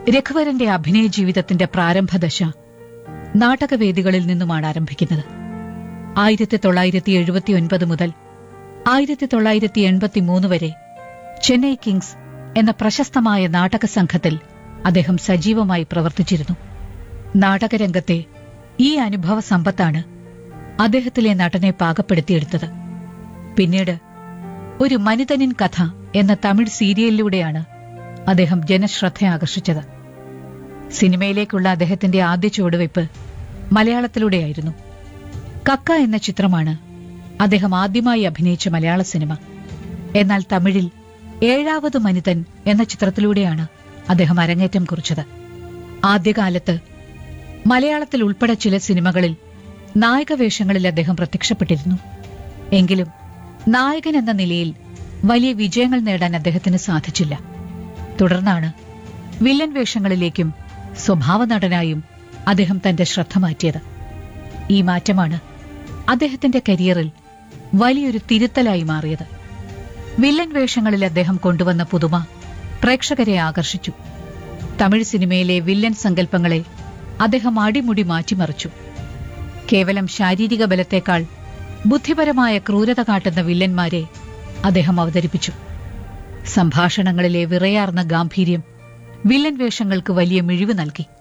രഘുവരന്റെ അഭിനയ ജീവിതത്തിന്റെ പ്രാരംഭദശ നാടകവേദികളിൽ നിന്നുമാണ് ആരംഭിക്കുന്നത് ആയിരത്തി തൊള്ളായിരത്തി എഴുപത്തി ഒൻപത് മുതൽ ആയിരത്തി തൊള്ളായിരത്തി എൺപത്തി മൂന്ന് വരെ ചെന്നൈ കിങ്സ് എന്ന പ്രശസ്തമായ നാടക സംഘത്തിൽ അദ്ദേഹം സജീവമായി പ്രവർത്തിച്ചിരുന്നു നാടകരംഗത്തെ ഈ അനുഭവ സമ്പത്താണ് അദ്ദേഹത്തിലെ നടനെ പാകപ്പെടുത്തിയെടുത്തത് പിന്നീട് ഒരു മനിതനിൻ കഥ എന്ന തമിഴ് സീരിയലിലൂടെയാണ് അദ്ദേഹം ജനശ്രദ്ധ ആകർഷിച്ചത് സിനിമയിലേക്കുള്ള അദ്ദേഹത്തിന്റെ ആദ്യ ചുവടുവയ്പ് മലയാളത്തിലൂടെയായിരുന്നു കക്ക എന്ന ചിത്രമാണ് അദ്ദേഹം ആദ്യമായി അഭിനയിച്ച മലയാള സിനിമ എന്നാൽ തമിഴിൽ ഏഴാവത് മനിതൻ എന്ന ചിത്രത്തിലൂടെയാണ് അദ്ദേഹം അരങ്ങേറ്റം കുറിച്ചത് ആദ്യകാലത്ത് മലയാളത്തിൽ ഉൾപ്പെടെ ചില സിനിമകളിൽ നായകവേഷങ്ങളിൽ അദ്ദേഹം പ്രത്യക്ഷപ്പെട്ടിരുന്നു എങ്കിലും നായകൻ എന്ന നിലയിൽ വലിയ വിജയങ്ങൾ നേടാൻ അദ്ദേഹത്തിന് സാധിച്ചില്ല തുടർന്നാണ് വില്ലൻ വേഷങ്ങളിലേക്കും സ്വഭാവ നടനായും അദ്ദേഹം തന്റെ ശ്രദ്ധ മാറ്റിയത് ഈ മാറ്റമാണ് അദ്ദേഹത്തിന്റെ കരിയറിൽ വലിയൊരു തിരുത്തലായി മാറിയത് വില്ലൻ വേഷങ്ങളിൽ അദ്ദേഹം കൊണ്ടുവന്ന പുതുമ പ്രേക്ഷകരെ ആകർഷിച്ചു തമിഴ് സിനിമയിലെ വില്ലൻ സങ്കല്പങ്ങളെ അദ്ദേഹം അടിമുടി മാറ്റിമറിച്ചു കേവലം ശാരീരിക ബലത്തേക്കാൾ ബുദ്ധിപരമായ ക്രൂരത കാട്ടുന്ന വില്ലന്മാരെ അദ്ദേഹം അവതരിപ്പിച്ചു സംഭാഷണങ്ങളിലെ വിറയാർന്ന ഗാംഭീര്യം വില്ലൻ വേഷങ്ങൾക്ക് വലിയ മിഴിവ് നൽകി